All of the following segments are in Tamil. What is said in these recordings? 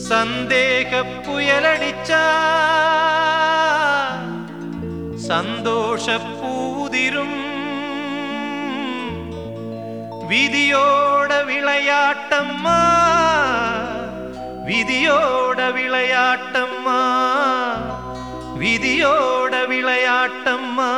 சந்தேக புயலடிச்சா சந்தோஷ பூதிரும் விதியோட விளையாட்டம்மா விதியோட விளையாட்டம்மா விதியோட விளையாட்டம்மா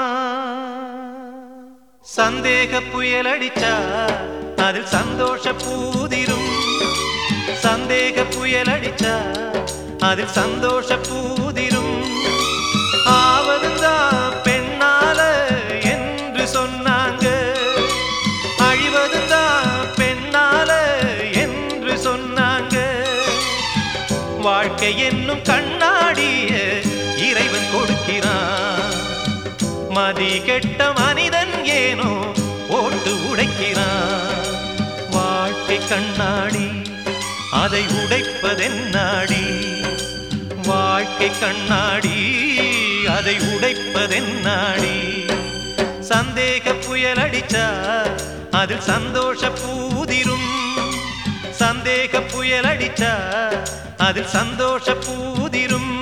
சந்தேக புயலடிச்சா அதில் சந்தோஷ பூதிரும் சந்தேக புயலடிச்சா அதில் சந்தோஷ பூதிரும் ஆவதுதான் பெண்ணால என்று சொன்னாங்க அழிவதுதான் பெண்ணால என்று சொன்னாங்க வாழ்க்கை என்னும் கண்ணாடிய இறைவன் கொடுக்கிறான் மதி கெட்ட மனிதன் ஏனோ ஓட்டு உடைக்கிறான் வாழ்க்கை கண்ணாடி அதை உடைப்பதென்னாடி வாழ்க்கை கண்ணாடி அதை உடைப்பதென்னாடி சந்தேக புயல் அடிச்சா அதில் சந்தோஷ பூதிரும் சந்தேக புயல் அடிச்சா அதில் சந்தோஷ பூதிரும்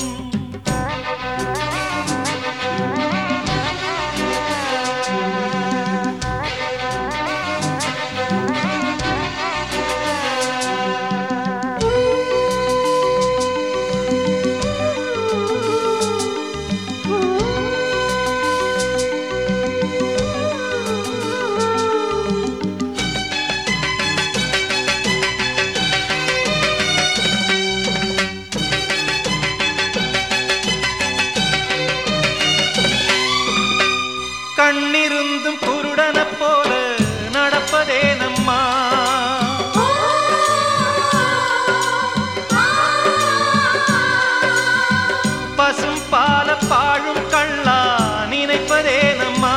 கண்ணிருந்தும் குருடன போல நடப்பதே நம்மா பசும் பால பாழும் கள்ளா நினைப்பதே நம்மா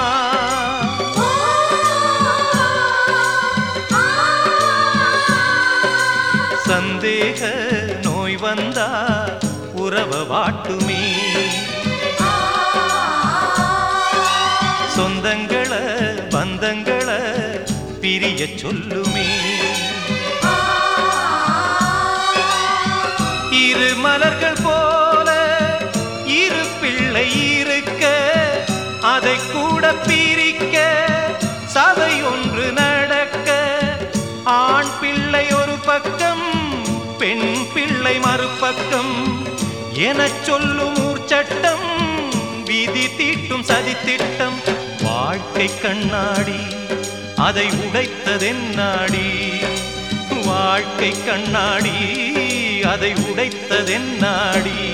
சந்தேக நோய் வந்தா உறவ வாட்டுமே சொந்தங்கள பந்தங்கள பிரிய சொல்லுமே இரு மலர்கள் போல இரு பிள்ளை இருக்க அதை கூட பிரிக்க சபை ஒன்று நடக்க ஆண் பிள்ளை ஒரு பக்கம் பெண் பிள்ளை மறுபக்கம் எனச் சொல்லும் ஊர்ச்சட்டம் விதி தீட்டும் சதி திட்டம் வாழ்க்கை கண்ணாடி அதை உடைத்ததென்னாடி வாழ்க்கை கண்ணாடி அதை உடைத்ததென்னாடி